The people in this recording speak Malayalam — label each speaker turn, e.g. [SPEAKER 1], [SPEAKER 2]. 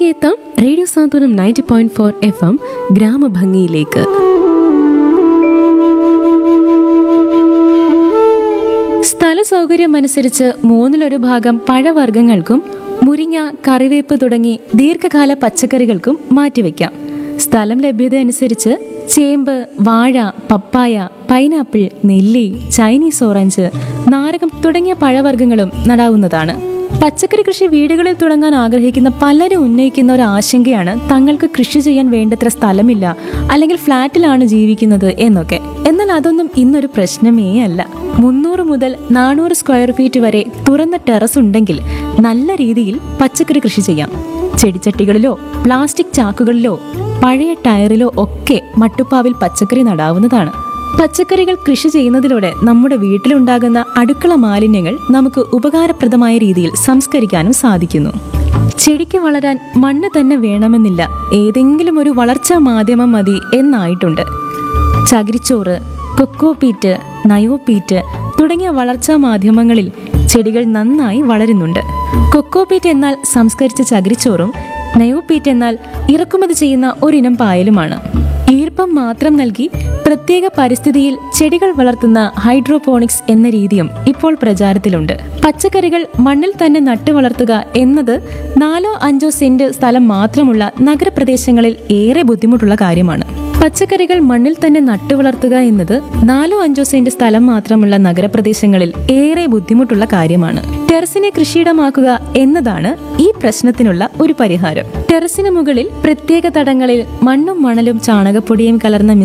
[SPEAKER 1] തിരികെ എത്താം radio Santhwanam ninety point four F M ഗ്രാമഭംഗിയിലേക്ക് സ്ഥല സൗകര്യം അനുസരിച്ച് മൂന്നിലൊരു ഭാഗം പഴവർഗ്ഗങ്ങൾക്കും മുരിങ്ങ കറിവേപ്പ് തുടങ്ങി ദീർഘകാല പച്ചക്കറികൾക്കും മാറ്റിവെക്കാം സ്ഥലം ലഭ്യത അനുസരിച്ച് ചേമ്പ് വാഴ പപ്പായ പൈനാപ്പിൾ നെല്ലി ചൈനീസ് ഓറഞ്ച് നാരകം തുടങ്ങിയ പഴവർഗ്ഗങ്ങളും നടാവുന്നതാണ് പച്ചക്കറി കൃഷി വീടുകളിൽ തുടങ്ങാൻ ആഗ്രഹിക്കുന്ന പലരും ഉന്നയിക്കുന്ന ഒരു ആശങ്കയാണ് തങ്ങൾക്ക് കൃഷി ചെയ്യാൻ വേണ്ടത്ര സ്ഥലമില്ല അല്ലെങ്കിൽ ഫ്ലാറ്റിലാണ് ജീവിക്കുന്നത് എന്നൊക്കെ എന്നാൽ അതൊന്നും ഇന്നൊരു പ്രശ്നമേ അല്ല മുന്നൂറ് മുതൽ നാനൂറ് സ്ക്വയർ ഫീറ്റ് വരെ തുറന്ന ടെറസ് ഉണ്ടെങ്കിൽ നല്ല രീതിയിൽ പച്ചക്കറി കൃഷി ചെയ്യാം ചെടിച്ചട്ടികളിലോ പ്ലാസ്റ്റിക് ചാക്കുകളിലോ പഴയ ടയറിലോ ഒക്കെ മട്ടുപ്പാവിൽ പച്ചക്കറി നടാവുന്നതാണ് പച്ചക്കറികൾ കൃഷി ചെയ്യുന്നതിലൂടെ നമ്മുടെ വീട്ടിലുണ്ടാകുന്ന അടുക്കള മാലിന്യങ്ങൾ നമുക്ക് ഉപകാരപ്രദമായ രീതിയിൽ സംസ്കരിക്കാനും സാധിക്കുന്നു ചെടിക്ക് വളരാൻ മണ്ണ് തന്നെ വേണമെന്നില്ല ഏതെങ്കിലും ഒരു വളർച്ചാ മാധ്യമം മതി എന്നായിട്ടുണ്ട് ചകിരിച്ചോറ് കൊക്കോപീറ്റ് നയോപീറ്റ് തുടങ്ങിയ വളർച്ചാ മാധ്യമങ്ങളിൽ ചെടികൾ നന്നായി വളരുന്നുണ്ട് കൊക്കോപീറ്റ് എന്നാൽ സംസ്കരിച്ച ചകിരിച്ചോറും നയോപീറ്റ് എന്നാൽ ഇറക്കുമതി ചെയ്യുന്ന ഒരിനം പായലുമാണ് ഈർപ്പം മാത്രം നൽകി പ്രത്യേക പരിസ്ഥിതിയിൽ ചെടികൾ വളർത്തുന്ന ഹൈഡ്രോപോണിക്സ് എന്ന രീതിയും ഇപ്പോൾ പ്രചാരത്തിലുണ്ട് പച്ചക്കറികൾ മണ്ണിൽ തന്നെ നട്ടു വളർത്തുക എന്നത് നാലോ അഞ്ചോ സെന്റ് സ്ഥലം മാത്രമുള്ള നഗരപ്രദേശങ്ങളിൽ ഏറെ ബുദ്ധിമുട്ടുള്ള കാര്യമാണ് പച്ചക്കറികൾ മണ്ണിൽ തന്നെ നട്ടു വളർത്തുക എന്നത് നാലോ അഞ്ചോ സെന്റ് സ്ഥലം മാത്രമുള്ള നഗരപ്രദേശങ്ങളിൽ ഏറെ ബുദ്ധിമുട്ടുള്ള കാര്യമാണ് ടെറസിനെ കൃഷിയിടമാക്കുക എന്നതാണ് ഈ പ്രശ്നത്തിനുള്ള ഒരു പരിഹാരം ടെറസിന് മുകളിൽ പ്രത്യേക തടങ്ങളിൽ മണ്ണും മണലും ചാണകപ്പൊടിയും കലർന്ന